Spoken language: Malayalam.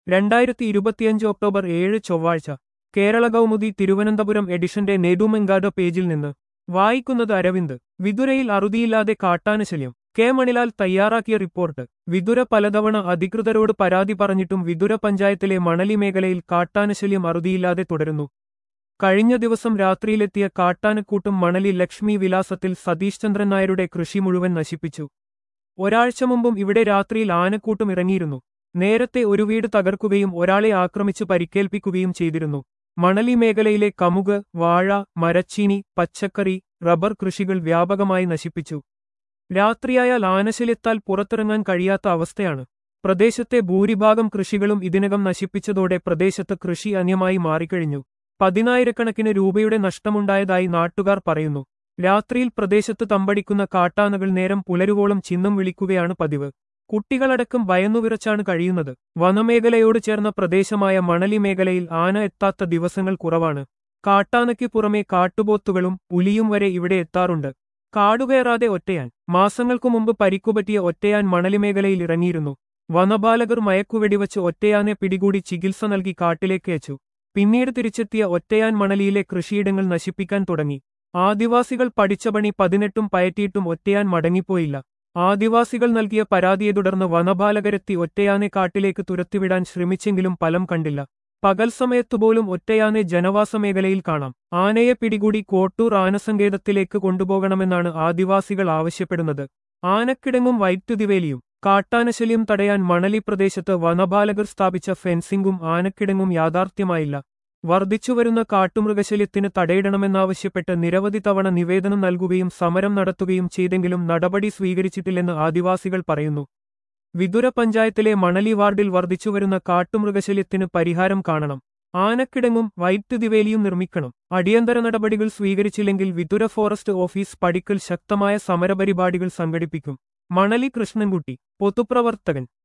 രണ്ടായിരത്തി ഇരുപത്തിയഞ്ച് ഒക്ടോബർ ഏഴ് ചൊവ്വാഴ്ച കേരള കൗമുദി തിരുവനന്തപുരം എഡിഷന്റെ നെടുമെങ്കാട് പേജിൽ നിന്ന് വായിക്കുന്നത് അരവിന്ദ് വിതുരയിൽ അറുതിയില്ലാതെ കാട്ടാനശല്യം കെ മണിലാൽ തയ്യാറാക്കിയ റിപ്പോർട്ട് വിതുര പലതവണ അധികൃതരോട് പരാതി പറഞ്ഞിട്ടും വിതുര പഞ്ചായത്തിലെ മണലി മേഖലയിൽ കാട്ടാനശല്യം അറുതിയില്ലാതെ തുടരുന്നു കഴിഞ്ഞ ദിവസം രാത്രിയിലെത്തിയ കാട്ടാനക്കൂട്ടും മണലി ലക്ഷ്മി വിലാസത്തിൽ സതീഷ് ചന്ദ്രൻ നായരുടെ കൃഷി മുഴുവൻ നശിപ്പിച്ചു ഒരാഴ്ച മുമ്പും ഇവിടെ രാത്രിയിൽ ആനക്കൂട്ടും ഇറങ്ങിയിരുന്നു നേരത്തെ ഒരു വീട് തകർക്കുകയും ഒരാളെ ആക്രമിച്ച് പരിക്കേൽപ്പിക്കുകയും ചെയ്തിരുന്നു മണലി മേഖലയിലെ കമുക് വാഴ മരച്ചീനി പച്ചക്കറി റബ്ബർ കൃഷികൾ വ്യാപകമായി നശിപ്പിച്ചു രാത്രിയായാൽ ആനശല്യത്താൽ പുറത്തിറങ്ങാൻ കഴിയാത്ത അവസ്ഥയാണ് പ്രദേശത്തെ ഭൂരിഭാഗം കൃഷികളും ഇതിനകം നശിപ്പിച്ചതോടെ പ്രദേശത്ത് കൃഷി അന്യമായി മാറിക്കഴിഞ്ഞു പതിനായിരക്കണക്കിന് രൂപയുടെ നഷ്ടമുണ്ടായതായി നാട്ടുകാർ പറയുന്നു രാത്രിയിൽ പ്രദേശത്ത് തമ്പടിക്കുന്ന കാട്ടാനകൾ നേരം പുലരുവോളം ചിഹ്നം വിളിക്കുകയാണ് പതിവ് കുട്ടികളടക്കം ഭയന്നുവിറച്ചാണ് കഴിയുന്നത് വനമേഖലയോട് ചേർന്ന പ്രദേശമായ മണലി മേഖലയിൽ ആന എത്താത്ത ദിവസങ്ങൾ കുറവാണ് കാട്ടാനയ്ക്ക് പുറമെ കാട്ടുപോത്തുകളും പുലിയും വരെ ഇവിടെ എത്താറുണ്ട് കാടുകയറാതെ ഒറ്റയാൻ മാസങ്ങൾക്കു മുമ്പ് പരിക്കുപറ്റിയ ഒറ്റയാൻ മണലി മേഖലയിൽ ഇറങ്ങിയിരുന്നു വനപാലകർ മയക്കുവെടിവച്ച് ഒറ്റയാനെ പിടികൂടി ചികിത്സ നൽകി കാട്ടിലേക്ക് അയച്ചു പിന്നീട് തിരിച്ചെത്തിയ ഒറ്റയാൻ മണലിയിലെ കൃഷിയിടങ്ങൾ നശിപ്പിക്കാൻ തുടങ്ങി ആദിവാസികൾ പഠിച്ച പണി പതിനെട്ടും പയറ്റിയിട്ടും ഒറ്റയാൻ മടങ്ങിപ്പോയില്ല ആദിവാസികൾ നൽകിയ പരാതിയെ തുടർന്ന് വനപാലകരെത്തി ഒറ്റയാനെ കാട്ടിലേക്ക് തുരത്തിവിടാൻ ശ്രമിച്ചെങ്കിലും ഫലം കണ്ടില്ല പകൽ സമയത്തുപോലും ഒറ്റയാനെ ജനവാസ മേഖലയിൽ കാണാം ആനയെ പിടികൂടി കോട്ടൂർ ആനസങ്കേതത്തിലേക്ക് കൊണ്ടുപോകണമെന്നാണ് ആദിവാസികൾ ആവശ്യപ്പെടുന്നത് ആനക്കിടങ്ങും വൈദ്യുതിവേലിയും കാട്ടാനശല്യം തടയാൻ മണലി പ്രദേശത്ത് വനപാലകർ സ്ഥാപിച്ച ഫെൻസിംഗും ആനക്കിടങ്ങും യാഥാർത്ഥ്യമായില്ല വർദ്ധിച്ചുവരുന്ന കാട്ടുമൃഗശല്യത്തിന് തടയിടണമെന്നാവശ്യപ്പെട്ട് നിരവധി തവണ നിവേദനം നൽകുകയും സമരം നടത്തുകയും ചെയ്തെങ്കിലും നടപടി സ്വീകരിച്ചിട്ടില്ലെന്ന് ആദിവാസികൾ പറയുന്നു വിതുര പഞ്ചായത്തിലെ മണലി വാർഡിൽ വർദ്ധിച്ചുവരുന്ന കാട്ടുമൃഗശല്യത്തിന് പരിഹാരം കാണണം ആനക്കിടങ്ങും വൈദ്യുതിവേലിയും നിർമ്മിക്കണം അടിയന്തര നടപടികൾ സ്വീകരിച്ചില്ലെങ്കിൽ വിതുര ഫോറസ്റ്റ് ഓഫീസ് പടിക്കൽ ശക്തമായ സമരപരിപാടികൾ സംഘടിപ്പിക്കും മണലി കൃഷ്ണൻകുട്ടി പൊതുപ്രവർത്തകൻ